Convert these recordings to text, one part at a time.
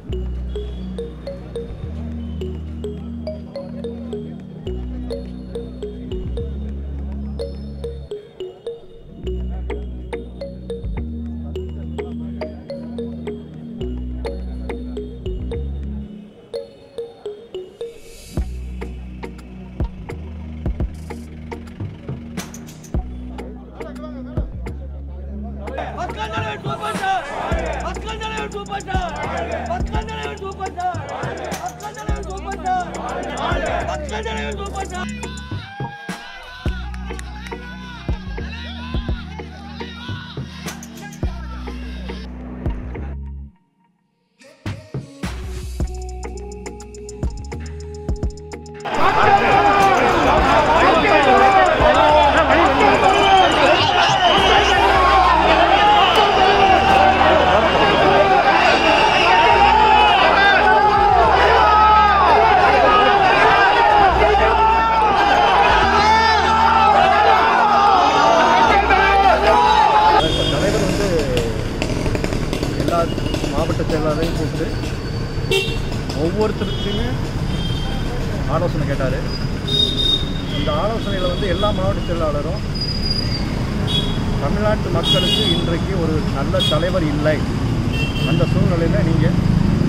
மக்கள் தலைவர் super star மக்கள் தலைவர் சூப்பர் ஸ்டார் மக்கள் தலைவர் சூப்பர் ஸ்டார் மக்கள் தலைவர் சூப்பர் ஸ்டார் மக்கள் தலைவர் சூப்பர் ஸ்டார் இப்போ தலைவர் வந்து எல்லா மாவட்ட செயலாளரையும் கூப்பிட்டு ஒவ்வொருத்தருக்குமே ஆலோசனை கேட்டார் அந்த ஆலோசனையில் வந்து எல்லா மாவட்ட செயலாளரும் தமிழ்நாட்டு மக்களுக்கு இன்றைக்கு ஒரு நல்ல தலைவர் இல்லை அந்த சூழ்நிலையில் நீங்கள்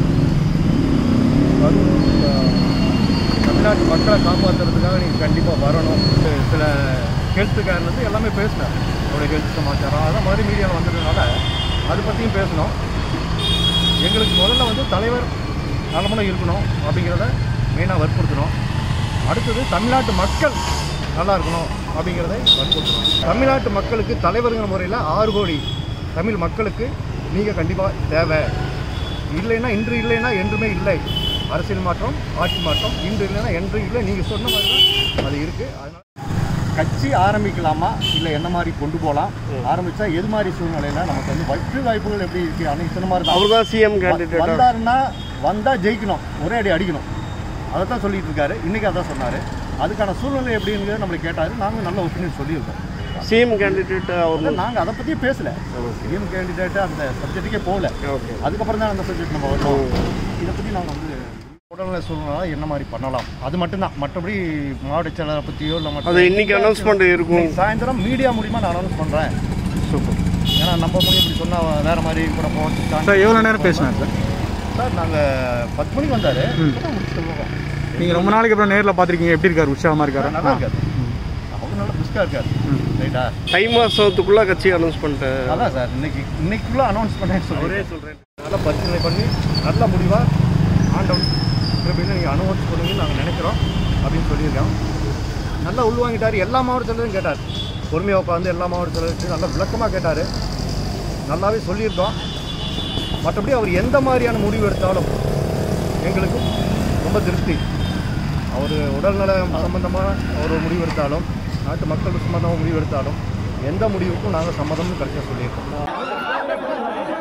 வரும் அஹ், தமிழ்நாட்டு மக்களை காப்பாற்றுறதுக்காக நீங்கள் கண்டிப்பாக வரணும் சில- சில ஹெல்த்துக்காரர்லேருந்து எல்லாமே பேசினார் அவருடைய ஹெல்த் சமாச்சாரம் அதான் மாதிரி மீடியாவில் வந்ததுனால அதை பற்றியும் பேசணும் எங்களுக்கு முதல்ல வந்து தலைவர் நலமுறை இருக்கணும் அப்படிங்கிறத மெயினாக வற்புறுத்தணும் அடுத்தது தமிழ்நாட்டு மக்கள் நல்லா இருக்கணும் அப்படிங்கிறதை வற்புறுத்தணும் தமிழ்நாட்டு மக்களுக்கு தலைவருங்கிற முறையில் ஆறு கோடி தமிழ் மக்களுக்கு நீங்கள் கண்டிப்பாக தேவை இல்லைன்னா இன்று இல்லைன்னா என்றுமே இல்லை அரசியல் மாற்றம் ஆட்சி மாற்றம் இன்று இல்லைன்னா என்று இல்லை நீங்கள் சொன்ன மாதிரி தான் அது இருக்குது அதனால் கட்சி ஆரம்பிக்கலாமா இல்லை என்ன மாதிரி கொண்டு போகலாம் ஆரம்பித்தா எது மாதிரி சூழ்நிலையில் நமக்கு வந்து வெற்றி வாய்ப்புகள் எப்படி இருக்குது அன்னைக்கு சொன்ன மாதிரி தான் அவர் தான் சிஎம் கேண்டிடேட் வந்தாருன்னா வந்தால் ஜெயிக்கணும் ஒரே அடி அடிக்கணும் அதை தான் சொல்லிட்டு இருக்காரு இன்றைக்கி அதான் சொன்னார் அதுக்கான சூழ்நிலை எப்படிங்கிறத நம்மளை கேட்டார் நாங்கள் நல்ல ஒப்பீனியன் சொல்லியிருக்கோம் சிஎம் கேண்டிடேட் அவர் நாங்கள் அதை பற்றியே பேசல சிஎம் கேண்டிடேட்டு அந்த சப்ஜெக்ட்டுக்கே போகல ஓகே அதுக்கப்புறம் தான் அந்த சப்ஜெக்ட் நம்ம வரோம் இதை பற்றி நாங்கள் வந்து உடல்நிலை சூழ்நிலை என்ன மாதிரி பண்ணலாம் அது மட்டும்தான் மற்றபடி மாவட்ட செயலரை பற்றியோ இல்லை மற்ற அது இன்னைக்கு announcement இருக்கும். இன்னைக்கு சாயந்தரம் மீடியா மூலிமா நான் அனௌன்ஸ் பண்ணுறேன் சூப்பர் ஏன்னா நம்ம முடியும் இப்படி சொன்னால் வேறு மாதிரி கூட போக சார் எவ்வளோ நேரம் பேசினார் சார் சார் நாங்கள் பத்து மணிக்கு வந்தார் முடிச்சுட்டு போவோம் நீங்கள் ரொம்ப நாளைக்கு அப்புறம் நேரில் பார்த்துருக்கீங்க எப்படி இருக்காரு உற்சாகமாக இருக்காரு நல்லா இருக்காரு அவர் நல்லா பிஸ்காக இருக்காரு ரைட்டா தை மாசத்துக்குள்ள கட்சி அனௌன்ஸ் பண்ணிட்டேன் அதான் சார் இன்னைக்கு இன்னைக்குள்ள அனௌன்ஸ் பண்ணேன்னு சொல்லி சொல்றேன் நல்லா பரிசீலனை பண்ணி நல்ல முடிவாக ஆண்டவன் கிருபையில் நீங்கள் அனுபவிச்சு கொடுங்கன்னு நாங்கள் நினைக்கிறோம் அப்படின்னு சொல்லியிருக்கோம் நல்லா உள்வாங்கிட்டார் எல்லா மாவட்டத்திலையும் கேட்டார் பொறுமையாக உட்காந்து எல்லா மாவட்டத்திலும் நல்லா விளக்கமாக கேட்டார் நல்லாவே சொல்லியிருக்கோம் மற்றபடி அவர் எந்த மாதிரியான முடிவு எடுத்தாலும் எங்களுக்கு ரொம்ப திருப்தி அவர் உடல்நல சம்பந்தமாக அவர் ஒரு முடிவு எடுத்தாலும் நாட்டு மக்கள் சம்பந்தமாக முடிவு எடுத்தாலும் எந்த முடிவுக்கும் நாங்கள் சம்மதம்னு கரெக்டாக சொல்லியிருக்கோம்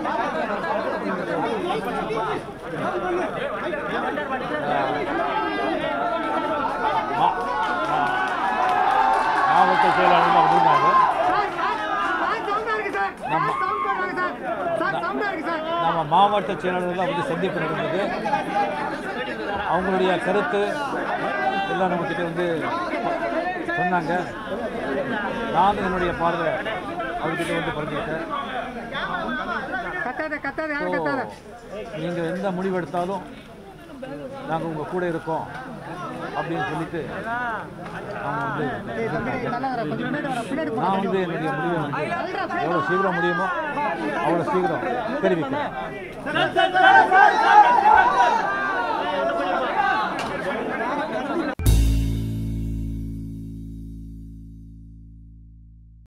மாவட்ட செயலாளர்கள் அப்படின்னாங்க நம்ம மாவட்ட செயலாளர்கள் வந்து சந்திப்பு நடந்தது அவங்களுடைய கருத்து எல்லாம் நம்மக்கிட்ட வந்து சொன்னாங்க நானும் என்னுடைய பார்வை அவர்கிட்ட வந்து பகிர்ந்துக்கிட்டேன் நீங்கள் எந்த முடிவு எடுத்தாலும் நாங்கள் உங்கள் கூட இருக்கோம் அப்படின்னு சொல்லிட்டு அவங்க வந்து நான் வந்து என்னுடைய முடிவை வந்து எவ்வளோ சீக்கிரம் முடியுமோ அவ்வளோ சீக்கிரம் தெரிவிக்கிறேன்